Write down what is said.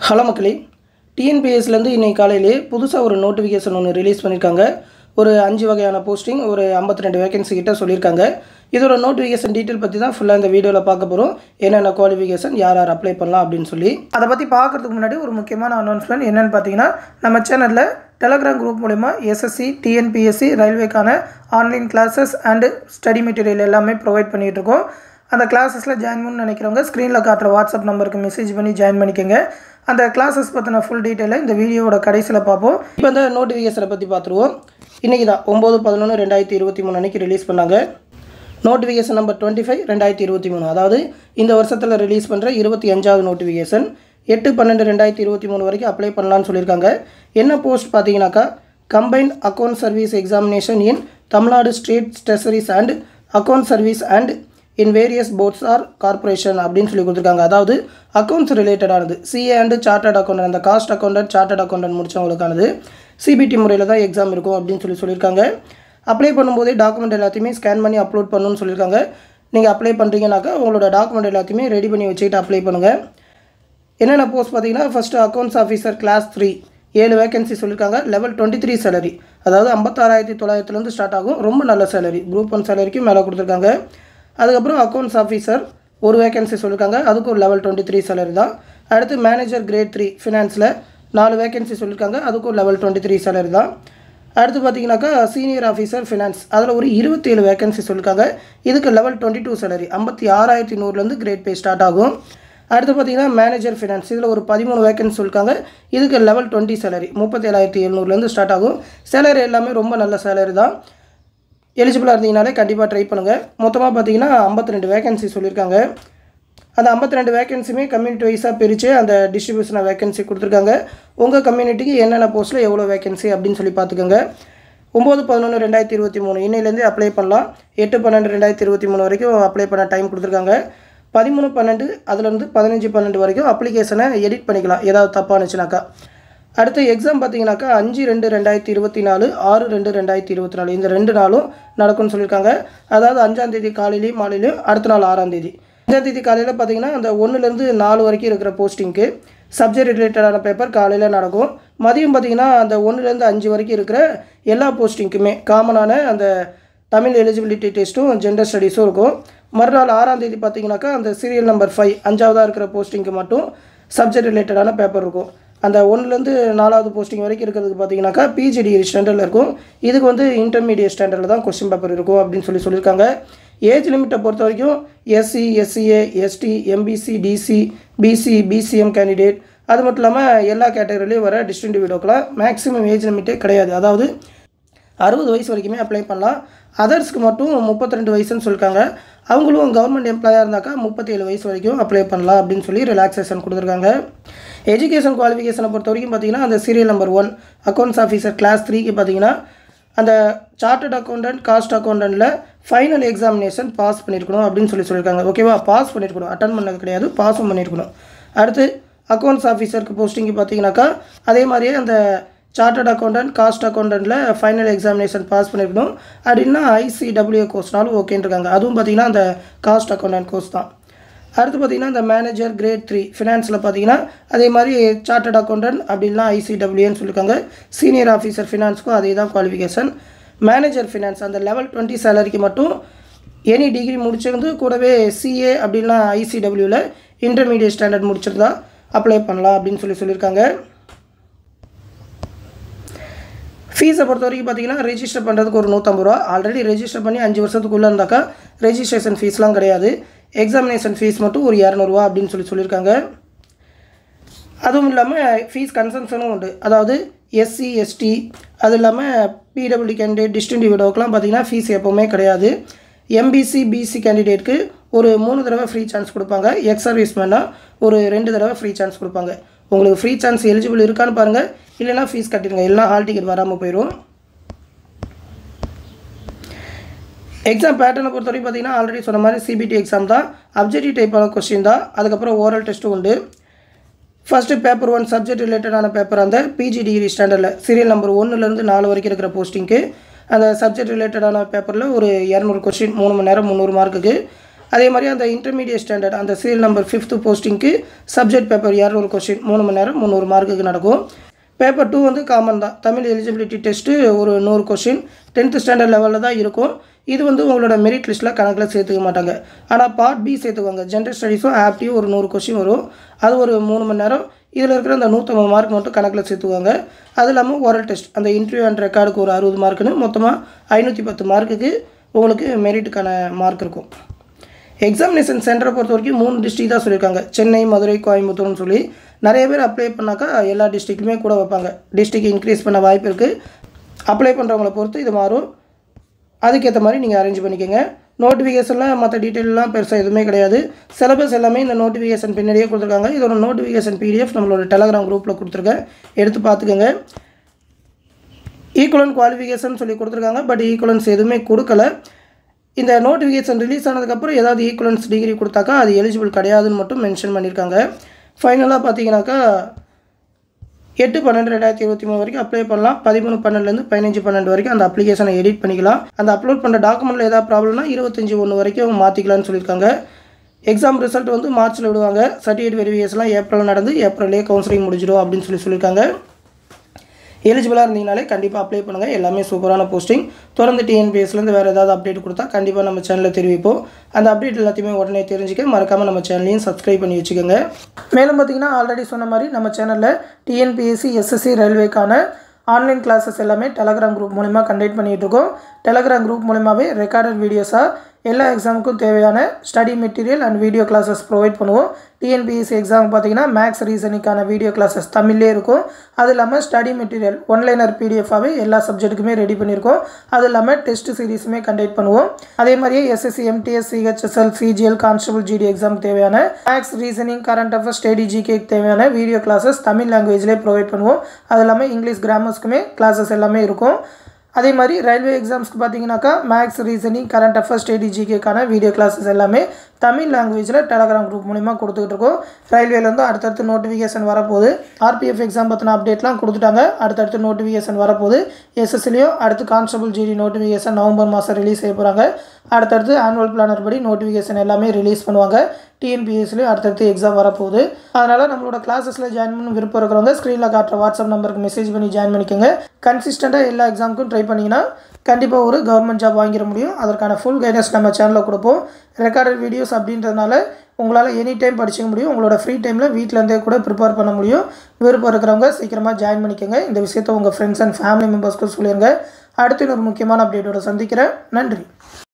hello மக்களே டிஎன்பிஎஸ்லேருந்து இன்னைக்கு காலையிலே புதுசாக ஒரு நோட்டிஃபிகேஷன் ஒன்று ரிலீஸ் பண்ணியிருக்காங்க ஒரு அஞ்சு வகையான போஸ்டிங் ஒரு ஐம்பத்தி ரெண்டு வேகன்சி கிட்ட சொல்லியிருக்காங்க இதோட நோட்டிஃபிகேஷன் டீட்டெயில் பற்றி தான் ஃபுல்லாக இந்த வீடியோவில் பார்க்க போகிறோம் என்னென்ன குவாலிஃபிகேஷன் யார் யார் அப்ளை பண்ணலாம் அப்படின்னு சொல்லி அதை பற்றி பார்க்குறதுக்கு முன்னாடி ஒரு முக்கியமான அனௌன்ஸ்மெண்ட் என்னென்னு பார்த்தீங்கன்னா நம்ம சேனலில் டெலகிராம் குரூப் மூலிமா எஸ்எஸ்சி டிஎன்பிஎஸ்சி ரயில்வேக்கான online classes and study material எல்லாமே ப்ரொவைட் பண்ணிகிட்டு இருக்கோம் அந்த கிளாஸஸில் ஜாயின் பண்ணணும்னு நினைக்கிறவங்க ஸ்க்ரீனில் காட்டுற வாட்ஸ்அப் நம்பருக்கு மெசேஜ் பண்ணி ஜாயின் பண்ணிக்கோங்க அந்த கிளாஸஸ் பற்றின ஃபுல் டீட்டெயிலை இந்த வீடியோவோட கடைசியில் பார்ப்போம் இப்போ இந்த நோட்டிஃபிகேஷனை பற்றி பார்த்துருவோம் இன்றைக்கி தான் ஒம்பது பதினொன்று ரெண்டாயிரத்தி இருபத்தி மூணு அன்றைக்கி ரிலீஸ் பண்ணாங்க நோட்டிஃபிகேஷன் நம்பர் டுவெண்ட்டி ஃபைவ் ரெண்டாயிரத்தி இருபத்தி மூணு அதாவது இந்த வருஷத்தில் ரிலீஸ் பண்ணுற இருபத்தி அஞ்சாவது நோட்டிஃபிகேஷன் எட்டு பன்னெண்டு ரெண்டாயிரத்தி இருபத்தி மூணு வரைக்கும் அப்ளை பண்ணலான்னு சொல்லியிருக்காங்க என்ன போஸ்ட் பார்த்தீங்கன்னாக்கா combined account service examination in Tamil Nadu state ஸ்டெசரிஸ் and account service and in various boards or corporation அப்படின்னு சொல்லி கொடுத்துருக்காங்க அதாவது அக்கௌண்ட்ஸ் ரிலேட்டடானது சிஏ அண்டு சார்ட்டர்ட் அக்கௌண்டன்ட் அந்த காஸ்ட் அக்கௌண்டன்ட் சார்ட்டர்ட் அக்கௌண்டன்ட் முடிச்சவங்களுக்கானது சிபிடி முறையில் தான் எக்ஸாம் இருக்கும் அப்படின்னு சொல்லி சொல்லியிருக்காங்க அப்ளை பண்ணும்போதே டாக்குமெண்ட் எல்லாத்தையுமே ஸ்கேன் பண்ணி அப்லோட் பண்ணணும்னு சொல்லியிருக்காங்க நீங்கள் அப்ளை பண்ணுறீங்கனாக்கா உங்களோட டாக்குமெண்ட் எல்லாத்தையுமே ரெடி பண்ணி வச்சுக்கிட்டு அப்ளை பண்ணுங்கள் என்னென்ன போஸ்ட் பார்த்தீங்கன்னா first accounts officer class three ஏழு வேகன்சி சொல்லியிருக்காங்க லெவல் டுவெண்ட்டி த்ரீ சேலரி அதாவது ஐம்பத்தாறாயிரத்தி தொள்ளாயிரத்துலேருந்து ஸ்டார்ட் ஆகும் ரொம்ப நல்ல சேலரி குரூப் ஒன் சேலரிக்கும் மேலே கொடுத்துருக்காங்க அதுக்கப்புறம் அக்கௌண்ட்ஸ் ஆஃபீஸர் ஒரு வேகன்சி சொல்லியிருக்காங்க அதுக்கும் ஒரு லெவல் டுவெண்ட்டி த்ரீ சேலரி தான் அடுத்து மேனேஜர் கிரேட் த்ரீ ஃபினான்ஸில் நாலு வேகன்சி சொல்லியிருக்காங்க அதுக்கும் லெவல் டுவெண்ட்டி த்ரீ சேலரி தான் அடுத்து பார்த்தீங்கன்னாக்கா சீனியர் ஆஃபீஸர் ஃபினான்ஸ் அதில் ஒரு இருபத்தேழு வேகன்சி சொல்லியிருக்காங்க இதுக்கு லெவல் டுவெண்ட்டி டூ சேலரி ஐம்பத்தி ஆறாயிரத்தி நூறுலேருந்து கிரேட் பே ஸ்டார்ட் ஆகும் அடுத்து பார்த்தீங்கன்னா மேனேஜர் ஃபினான்ஸ் இதில் ஒரு பதிமூணு வேகன்சி சொல்லியிருக்காங்க இதுக்கு லெவல் டுவெண்ட்டி சேலரி முப்பத்தேழாயிரத்தி எழுநூறுலேருந்து ஸ்டார்ட் ஆகும் சேலரி எல்லாமே ரொம்ப நல்ல சேலரி தான் எலிஜிபிளாக இருந்தீங்கனாலே கண்டிப்பாக ட்ரை பண்ணுங்கள் மொத்தமாக பார்த்தீங்கன்னா ஐம்பத்தி ரெண்டு வேகன்சி சொல்லியிருக்காங்க அந்த ஐம்பத்தி ரெண்டு வேகன்சியுமே கம்யூனிட்டி வைஸாக பிரித்து அந்த டிஸ்ட்ரிபியூஷனாக வேகன்சி கொடுத்துருக்காங்க உங்கள் கம்யூனிட்டிக்கு என்னென்ன போஸ்ட்டில் எவ்வளோ வேகன்சி அப்படின்னு சொல்லி பார்த்துக்கோங்க ஒம்பது பதினொன்று ரெண்டாயிரத்தி இருபத்தி மூணு இன்னையிலேருந்து அப்ளை பண்ணலாம் எட்டு பன்னெண்டு ரெண்டாயிரத்தி இருபத்தி மூணு வரைக்கும் அப்ளை பண்ண டைம் கொடுத்துருக்காங்க பதிமூணு பன்னெண்டு அதுலேருந்து பதினஞ்சு பன்னெண்டு வரைக்கும் அப்ளிகேஷனை எடிட் பண்ணிக்கலாம் ஏதாவது தப்பானுச்சுனாக்கா அடுத்து எக்ஸாம் பார்த்தீங்கன்னாக்கா அஞ்சு ரெண்டு ரெண்டாயிரத்தி இருபத்தி நாலு ஆறு ரெண்டு ரெண்டாயிரத்தி இருபத்தி நாலு இந்த ரெண்டு நாளும் நடக்கும்னு சொல்லியிருக்காங்க அதாவது அஞ்சாம் தேதி காலையிலையும் மாலையிலையும் அடுத்த நாள் ஆறாம் தேதி அஞ்சாம் தேதி காலையில் பார்த்தீங்கன்னா அந்த ஒன்றுலேருந்து நாலு வரைக்கும் இருக்கிற போஸ்டிங்க்கு சப்ஜெக்ட் ரிலேட்டடான பேப்பர் காலையில் நடக்கும் மதியம் பார்த்தீங்கன்னா அந்த ஒன்றுலேருந்து அஞ்சு வரைக்கும் இருக்கிற எல்லா போஸ்டிங்க்குமே காமனான அந்த தமிழ் எலிஜிபிலிட்டி டெஸ்ட்டும் ஜெண்டர் ஸ்டடீஸும் இருக்கும் மறுநாள் ஆறாம் தேதி பார்த்தீங்கன்னாக்கா அந்த சீரியல் நம்பர் ஃபைவ் அஞ்சாவதாக இருக்கிற போஸ்டிங்க்கு மட்டும் சப்ஜெக்ட் ரிலேட்டடான பேப்பர் இருக்கும் அந்த ஒன்றுலேருந்து நாலாவது போஸ்டிங் வரைக்கும் இருக்கிறதுக்கு பார்த்தீங்கன்னாக்கா பிஜி டிகிரி ஸ்டாண்டர்டில் இருக்கும் இதுக்கு வந்து இன்டர்மீடியட் ஸ்டாண்டர்டில் தான் கொஸ்டின் பேப்பர் இருக்கும் அப்படின்னு சொல்லி சொல்லியிருக்காங்க ஏஜ் லிமிட்டை பொறுத்த வரைக்கும் SC SCA ST MBC DC BC BCM candidate அது மட்டும் இல்லாமல் எல்லா கேட்டகரிலையும் வர டிஸ்ட்ரிக்ட் வீடியோக்கெலாம் மேக்ஸிமம் ஏஜ் லிமிட்டே கிடையாது அதாவது அறுபது வயசு வரைக்குமே அப்ளை பண்ணலாம் அதர்ஸ்க்கு மட்டும் முப்பத்தி ரெண்டு வயசுன்னு சொல்லியிருக்காங்க அவங்களும் கவர்மெண்ட் எம்ப்ளாயாக இருந்தாக்கா முப்பத்தேழு வயசு வரைக்கும் அப்ளை பண்ணலாம் அப்படின்னு சொல்லி ரிலாக்ஸேஷன் கொடுத்துருக்காங்க எஜுகேஷன் குவாலிஃபிகேஷனை பொறுத்த வரைக்கும் பார்த்தீங்கன்னா அந்த serial number one accounts officer class த்ரீக்கு பார்த்தீங்கன்னா அந்த சார்ட்டர்ட் அக்கௌண்டன்ட் காஸ்ட் அக்கௌண்டன்ட்டில் ஃபைனல் எக்ஸாமினேஷன் பாஸ் பண்ணியிருக்கணும் அப்படின்னு சொல்லி சொல்லியிருக்காங்க ஓகேவா பாஸ் பண்ணியிருக்கணும் அட்டன் பண்ணது கிடையாது பாஸும் பண்ணியிருக்கணும் அடுத்து அக்கௌண்ட்ஸ் ஆஃபீஸருக்கு போஸ்டிங்கு பார்த்தீங்கன்னாக்கா அதே மாதிரியே அந்த சார்ட்டர்ட் அக்கௌண்டன்ட் காஸ்ட் அக்கௌண்டன்ட்டில் ஃபைனல் எக்ஸாமினேஷன் பாஸ் பண்ணியிருக்கணும் அப்படின்னா ஐசிடபிள்யூ கோர்ஸ்னாலும் ஓகேன்னு இருக்காங்க அதுவும் பார்த்தீங்கன்னா அந்த காஸ்ட் அக்கௌண்டன்ட் கோர்ஸ் தான் அடுத்து பார்த்தீங்கன்னா இந்த மேனேஜர் கிரேட் த்ரீ ஃபினான்ஸில் பார்த்தீங்கன்னா அதே மாதிரி சார்ட்டர்ட் அக்கௌண்டன்ட் அப்படின்னா ஐசிடபிள்யூன்னு சொல்லியிருக்காங்க சீனியர் ஆஃபீஸர் ஃபினான்ஸ்க்கும் அதே தான் குவாலிஃபிகேஷன் மேனேஜர் ஃபினான்ஸ் அந்த லெவல் டுவெண்ட்டி சேலரிக்கு மட்டும் எனி டிகிரி முடிச்சிருந்து கூடவே சிஏ அப்படின்னா ஐசிடபிள்யூவில் இன்டர்மீடியட் ஸ்டாண்டர்ட் முடிச்சிருந்தா அப்ளை பண்ணலாம் அப்படின்னு சொல்லி சொல்லியிருக்காங்க ஃபீஸை பொறுத்த வரைக்கும் பார்த்தீங்கன்னா ரெஜிஸ்டர் பண்ணுறதுக்கு ஒரு நூற்றம்பது ரூபா ஆல்ரெடி ரெஜிஸ்டர் பண்ணி அஞ்சு வருஷத்துக்குள்ளே இருந்தாக்கா ரெஜிஸ்ட்ரேஷன் ஃபீஸ்லாம் கிடையாது எக்ஸாமினேஷன் ஃபீஸ் மட்டும் ஒரு இரநூறுவா அப்படின்னு சொல்லி சொல்லியிருக்காங்க அதுவும் இல்லாமல் ஃபீஸ் கன்சன்ஷனும் உண்டு அதாவது எஸ்சி எஸ்டி அது இல்லாமல் பிடபிள்யூ கேண்டிடேட் டிஸ்ட்ரிக்ட் விடோக்கெலாம் பார்த்தீங்கன்னா ஃபீஸ் எப்போவுமே கிடையாது எம்பிசி பிசி கேண்டிடேட்க்கு ஒரு மூணு தடவை ஃப்ரீ சான்ஸ் கொடுப்பாங்க எக்ஸ் சர்வீஸ்மேனா ஒரு ரெண்டு தடவை ஃப்ரீ சான்ஸ் கொடுப்பாங்க உங்களுக்கு ஃப்ரீ சான்ஸ் எலிஜிபிள் இருக்கான்னு பாருங்கள் இல்லைனா ஃபீஸ் கட்டிடுங்க இல்லைனா ஹால் டிக்கெட் வராமல் போயிடும் எக்ஸாம் பேட்டர்னை பொறுத்த வரைக்கும் பார்த்தீங்கன்னா ஆல்ரெடி சொன்ன மாதிரி சிபிடி எக்ஸாம் தான் அப்ஜெக்டிவ் டைப்பான கொஸ்டின் தான் அதுக்கப்புறம் ஓரல் டெஸ்ட்டும் உண்டு ஃபஸ்ட்டு பேப்பர் ஒன் சப்ஜெக்ட் ரிலேட்டடான பேப்பர் அந்த பிஜி டிகிரி ஸ்டாண்டர்டில் சீரியல் நம்பர் ஒன்றுலேருந்து நாலு வரைக்கும் இருக்கிற போஸ்டிங்க்கு அந்த சப்ஜெக்ட் ரிலேட்டடான பேப்பரில் ஒரு இரநூறு கொஸ்டின் மூணு மணி நேரம் முந்நூறு மார்க்குக்கு அதே மாதிரி அந்த இன்டர்மீடியட் ஸ்டாண்டர்ட் அந்த சீரியல் நம்பர் ஃபிஃப்த்து போஸ்டிங்க்கு சப்ஜெக்ட் பேப்பர் இரநூறு கொஸ்டின் மூணு மணி நேரம் முந்நூறு மார்க்குக்கு நடக்கும் பேப்பர் டூ வந்து காமன் தான் தமிழ் எலிஜிபிலிட்டி டெஸ்ட்டு ஒரு நூறு கொஸ்டின் டென்த்து ஸ்டாண்டர்ட் லெவலில் தான் இருக்கும் இது வந்து உங்களோட மெரிட் லிஸ்ட்டில் கணக்கில் சேர்த்துக்க மாட்டாங்க ஆனால் பார்ட் பி சேர்த்துக்குவாங்க ஜென்ரல் ஸ்டடீஸும் ஆப்டியும் ஒரு நூறு கொஸ்டின் வரும் அது ஒரு மூணு மணி நேரம் இதில் இருக்கிற அந்த நூற்றம்பது மார்க் மட்டும் கணக்கில் சேர்த்துக்குவாங்க அது இல்லாமல் ஓரல் டெஸ்ட் அந்த இன்டர்வியூ அண்ட் ரெக்கார்டுக்கு ஒரு அறுபது மார்க்குன்னு மொத்தமாக ஐநூற்றி பத்து மார்க்குக்கு உங்களுக்கு மெரிட்டுக்கான மார்க் இருக்கும் எக்ஸாமினேஷன் சென்டரை பொறுத்த வரைக்கும் மூணு டிஸ்ட்ரிக் தான் சொல்லியிருக்காங்க சென்னை மதுரை கோயம்புத்தூர்னு சொல்லி நிறைய பேர் அப்ளை பண்ணாக்கா எல்லா டிஸ்ட்ரிக்ட்டுமே கூட வைப்பாங்க டிஸ்ட்ரிக் இன்க்ரீஸ் பண்ண வாய்ப்பு இருக்குது அப்ளை பண்ணுறவங்கள பொறுத்து இது மாறும் அதுக்கேற்ற மாதிரி நீங்கள் அரேஞ்ச் பண்ணிக்கோங்க நோட்டிஃபிகேஷனில் மற்ற டீட்டெயிலெலாம் பெருசாக எதுவுமே கிடையாது சிலபஸ் எல்லாமே இந்த நோட்டிஃபிகேஷன் பின்னாடியே கொடுத்துருக்காங்க இதோட நோட்டிஃபிகேஷன் பிடிஎஃப் நம்மளோட டெலகிராம் குரூப்பில் கொடுத்துருக்கேன் எடுத்து பார்த்துக்கோங்க ஈக்குவலன் குவாலிஃபிகேஷன் சொல்லி கொடுத்துருக்காங்க பட் ஈக்குவலன்ஸ் எதுவுமே கொடுக்கல இந்த நோட்டிஃபிகேஷன் ரிலீஸ் ஆனதுக்கப்புறம் ஏதாவது ஈக்குவலன்ஸ் டிகிரி கொடுத்தாக்கா அது எலிஜிபிள் கிடையாதுன்னு மட்டும் மென்ஷன் பண்ணியிருக்காங்க ஃபைனலாக பார்த்தீங்கன்னாக்கா எட்டு பன்னெண்டு ரெண்டாயிரத்தி இருபத்தி மூணு வரைக்கும் அப்ளை பண்ணலாம் பதிமூணு பன்னெண்டுலேருந்து பதினஞ்சு பன்னெண்டு வரைக்கும் அந்த அப்ளிகேஷனை எடிட் பண்ணிக்கலாம் அந்த அப்லோட் பண்ணுற டாக்குமெண்ட்டில் ஏதாவது ப்ராப்ளம்னா இருபத்தஞ்சி ஒன்று வரைக்கும் மாற்றிக்கலாம்னு சொல்லியிருக்காங்க எக்ஸாம் ரிசல்ட் வந்து மார்ச்சில் விடுவாங்க சர்டிஃபிகேட் வெரிஃபிகேஷன்லாம் ஏப்ரல் நடந்து ஏப்ரல்லே கவுன்சிலிங் முடிஞ்சிடும் அப்படின்னு சொல்லி சொல்லியிருக்காங்க எலிஜிபிளாக இருந்தீங்கனாலே கண்டிப்பாக அப்ளை பண்ணுங்கள் எல்லாமே சூப்பரான போஸ்டிங் தொடர்ந்து டிஎன்பிஎஸ்லேருந்து வேறு ஏதாவது அப்டேட் கொடுத்தா கண்டிப்பாக நம்ம சேனலில் தெரிவிப்போம் அந்த அப்டேட் எல்லாத்தையுமே உடனே தெரிஞ்சுக்க மறக்காமல் நம்ம சேனலையும் சப்ஸ்கிரைப் பண்ணி வச்சுக்கோங்க மேலும் பார்த்தீங்கன்னா ஆல்ரெடி சொன்ன மாதிரி நம்ம சேனலில் டிஎன்பிஎஸ்சி எஸ்எஸ்சி ரயில்வேக்கான ஆன்லைன் கிளாஸஸ் எல்லாமே டெலகிராம் குரூப் மூலிமா கண்டக்ட் பண்ணிகிட்டு இருக்கோம் டெலகிராம் குரூப் மூலிமாவே ரெக்கார்டட் வீடியோஸாக எல்லா எக்ஸாமுக்கும் தேவையான study material and video classes provide பண்ணுவோம் டிஎன்பிஎஸ்சி எக்ஸாம் பார்த்தீங்கன்னா மேக்ஸ் ரீசனிக்கான வீடியோ கிளாஸஸ் தமிழ்லேயே இருக்கும் அது இல்லாமல் ஸ்டடி மெட்டீரியல் ஒன்லைனர் பிடிஎஃபாகவே எல்லா சப்ஜெக்ட்டுக்குமே ரெடி பண்ணியிருக்கோம் அது இல்லாமல் டெஸ்ட் சீரிஸுமே கண்டக்ட் பண்ணுவோம் அதே மாதிரியே SSC MTS CHSL CGL constable GD எக்ஸாமுக்கு தேவையான maths reasoning current affairs study ஜிகேக்கு தேவையான வீடியோ கிளாஸஸ் தமிழ் லாங்குவேஜ்லேயே ப்ரொவைட் பண்ணுவோம் அது இல்லாமல் இங்கிலீஷ் கிராமர்ஸ்க்குமே கிளாஸஸ் எல்லாமே இருக்கும் அதே மாதிரி ரயில்வே எக்ஸாம்ஸ்க்கு பார்த்தீங்கன்னாக்கா maths reasoning current affairs study ஜிகேக்கான வீடியோ கிளாஸஸ் எல்லாமே தமிழ் லாங்குவேஜில் டெலகிராம் குரூப் மூலிமா கொடுத்துக்கிட்டு இருக்கோம் ரயில்வேலேருந்து அடுத்தடுத்து நோட்டிஃபிகேஷன் வரப்போகுது ஆர்பிஎஃப் எக்ஸாம் பற்றின அப்டேட்லாம் கொடுத்துட்டாங்க அடுத்தடுத்து நோட்டிஃபிகேஷன் வரப்போகுது எஸ்எஸ்சிலையும் அடுத்து கான்ஸ்டபிள் ஜிடி நோட்டிஃபிகேஷன் நவம்பர் மாதம் ரிலீஸ் செய்ய போகிறாங்க அடுத்தடுத்து ஆனுவல் பிளானர் படி நோட்டிஃபிகேஷன் எல்லாமே ரிலீஸ் பண்ணுவாங்க டிஎன்பிஎஸ்லேயும் அடுத்தடுத்து எக்ஸாம் வரப்போகுது அதனால் நம்மளோட கிளாஸஸில் ஜாயின் பண்ண விருப்பம் இருக்கிறவங்க ஸ்க்ரீனில் காட்டுற வாட்ஸ்அப் நம்பருக்கு மெசேஜ் பண்ணி ஜாயின் பண்ணிக்கோங்க கன்சிஸ்டண்ட்டாக எல்லா எக்ஸாமுக்கும் ட்ரை பண்ணிங்கன்னா கண்டிப்பாக ஒரு கவர்மெண்ட் ஜாப் வாங்கிட முடியும் அதற்கான ஃபுல் கைடன்ஸ் நம்ம சேனலில் கொடுப்போம் ரெக்கார்டட் வீடியோஸ் அப்படின்றதுனால உங்களால் எனி டைம் படிச்சிக்க முடியும் உங்களோட ஃப்ரீ டைமில் வீட்டிலேருந்தே கூட ப்ரிப்பேர் பண்ண முடியும் விருப்பம் இருக்கிறவங்க சீக்கிரமாக ஜாயின் பண்ணிக்கோங்க இந்த விஷயத்தை உங்கள் ஃப்ரெண்ட்ஸ் அண்ட் ஃபேமிலி மெம்பர்ஸ்க்கு சொல்லிடுங்க அடுத்து ஒரு முக்கியமான அப்டேட்டோட சந்திக்கிறேன் நன்றி